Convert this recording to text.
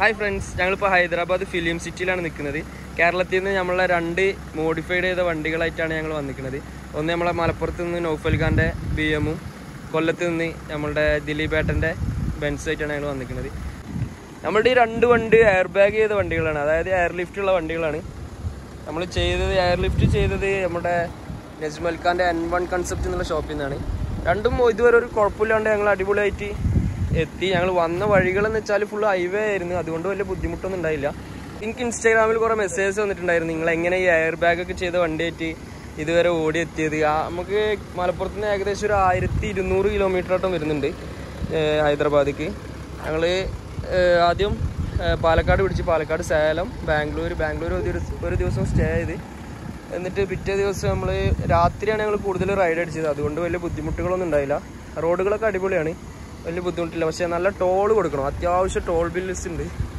hi friends ഞങ്ങളിപ്പോൾ Hyderabad film സിറ്റിയിലാണ് നിൽക്കുന്നത് കേരളത്തിൽ നിന്ന് നമ്മളെ രണ്ട് മോഡിഫൈഡ് ചെയ്ത വണ്ടികളായിട്ടാണ് ഞങ്ങൾ വന്നിരിക്കുന്നത് ഒന്ന് നമ്മളെ മലപ്പുറത്ത് നിന്ന് നൗഫൽ ഖാൻ്റെ ബി എമ്മും കൊല്ലത്ത് നിന്ന് നമ്മളുടെ ദിലീപ് ഏട്ടൻ്റെ ബെൻസായിട്ടാണ് ഞങ്ങൾ വന്നിരിക്കുന്നത് നമ്മളുടെ ഈ രണ്ട് വണ്ടി എയർ ബാഗ് ചെയ്ത വണ്ടികളാണ് അതായത് എയർ ലിഫ്റ്റ് ഉള്ള വണ്ടികളാണ് നമ്മൾ ചെയ്തത് എയർ ലിഫ്റ്റ് ചെയ്തത് നമ്മുടെ നജ്മൽ ഖാൻ്റെ എൻ വൺ കൺസെപ്റ്റ് എന്നുള്ള ഷോപ്പിൽ നിന്നാണ് രണ്ടും ഇതുവരെ ഒരു കുഴപ്പമില്ലാണ്ട് ഞങ്ങൾ അടിപൊളിയായിട്ട് എത്തി ഞങ്ങൾ വന്ന വഴികളെന്ന് വെച്ചാൽ ഫുൾ ഹൈവേ ആയിരുന്നു അതുകൊണ്ട് വലിയ ബുദ്ധിമുട്ടൊന്നും ഉണ്ടായില്ല എനിക്ക് ഇൻസ്റ്റാഗ്രാമിൽ കുറേ മെസ്സേജ് വന്നിട്ടുണ്ടായിരുന്നു നിങ്ങൾ എങ്ങനെ ഈ എയർ ബാഗ് ഒക്കെ ചെയ്ത വണ്ടിയായിട്ട് ഇതുവരെ ഓടി എത്തിയത് ആ നമുക്ക് മലപ്പുറത്ത് നിന്ന് ഏകദേശം ഒരു ആയിരത്തി ഇരുന്നൂറ് കിലോമീറ്റർ ആട്ടം വരുന്നുണ്ട് ഏഹ് ഹൈദരാബാദിക്ക് ഞങ്ങൾ ആദ്യം ഏഹ് പാലക്കാട് പിടിച്ച് പാലക്കാട് സേലം ബാംഗ്ലൂർ ബാംഗ്ലൂർ ഒരു ദിവസം ഒരു ദിവസം സ്റ്റേ ചെയ്ത് എന്നിട്ട് പിറ്റേ ദിവസം നമ്മൾ രാത്രിയാണ് ഞങ്ങൾ കൂടുതൽ റൈഡ് അടിച്ചത് അതുകൊണ്ട് വലിയ ബുദ്ധിമുട്ടുകളൊന്നും ഉണ്ടായില്ല റോഡുകളൊക്കെ അടിപൊളിയാണ് വലിയ ബുദ്ധിമുട്ടില്ല പക്ഷേ നല്ല ടോൾ കൊടുക്കണം അത്യാവശ്യം ടോൾ ബില്ലിസ് ഉണ്ട്